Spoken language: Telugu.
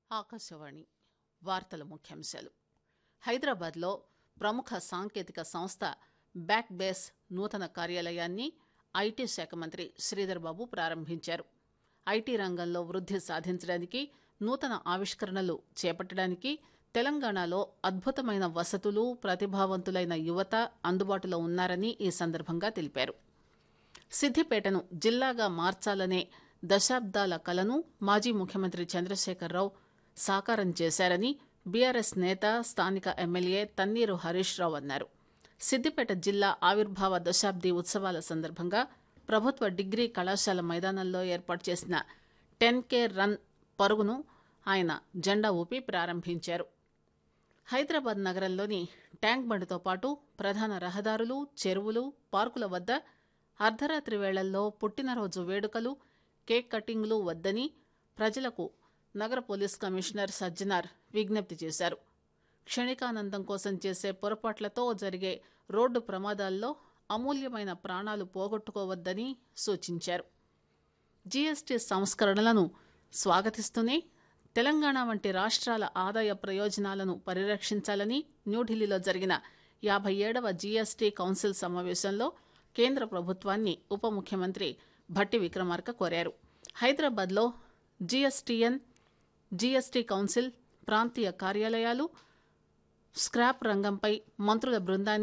ఆకాశవాణి వార్తల ముఖ్యాంశాలు హైదరాబాద్లో ప్రముఖ సాంకేతిక సంస్థ బ్యాక్ బేస్ నూతన కార్యాలయాన్ని ఐటీ శాఖ మంత్రి శ్రీధర్ బాబు ప్రారంభించారు ఐటీ రంగంలో వృద్ది సాధించడానికి నూతన ఆవిష్కరణలు చేపట్టడానికి తెలంగాణలో అద్భుతమైన వసతులు ప్రతిభావంతులైన యువత అందుబాటులో ఉన్నారని ఈ సందర్భంగా తెలిపారు సిద్దిపేటను జిల్లాగా మార్చాలనే దశాబ్దాల కలను మాజీ ముఖ్యమంత్రి చంద్రశేఖరరావు సాకారం చేశారని బీఆర్ఎస్ నేత స్థానిక ఎమ్మెల్యే తన్నీరు హరీష్ రావు అన్నారు సిద్దిపేట జిల్లా ఆవిర్భావ దశాబ్ది ఉత్సవాల సందర్భంగా ప్రభుత్వ డిగ్రీ కళాశాల మైదానంలో ఏర్పాటు చేసిన టెన్ కే రన్ పరుగును ఆయన జెండా ఊపి ప్రారంభించారు హైదరాబాద్ నగరంలోని ట్యాంక్ బండ్తో పాటు ప్రధాన రహదారులు చెరువులు పార్కుల వద్ద అర్ధరాత్రి వేళల్లో పుట్టినరోజు వేడుకలు కేక్ కటింగ్లు వద్దని ప్రజలకు నగర పోలీస్ కమిషనర్ సజ్జనార్ విజ్ఞప్తి చేశారు క్షణికానందం కోసం చేసే పొరపాట్లతో జరిగే రోడ్డు ప్రమాదాల్లో అమూల్యమైన ప్రాణాలు పోగొట్టుకోవద్దని సూచించారు జీఎస్టీ సంస్కరణలను స్వాగతిస్తూనే తెలంగాణ వంటి రాష్ట్రాల ఆదాయ ప్రయోజనాలను పరిరక్షించాలని న్యూఢిల్లీలో జరిగిన యాభై ఏడవ జీఎస్టీ కౌన్సిల్ సమావేశంలో కేంద్ర ప్రభుత్వాన్ని ఉప ముఖ్యమంత్రి భట్టి విక్రమార్క కోరారు హైదరాబాద్లో జీఎస్టీఎన్ జీఎస్టీ కౌన్సిల్ ప్రాంతీయ కార్యాలయాలు స్క్రాప్ రంగంపై మంత్రుల బృందాన్ని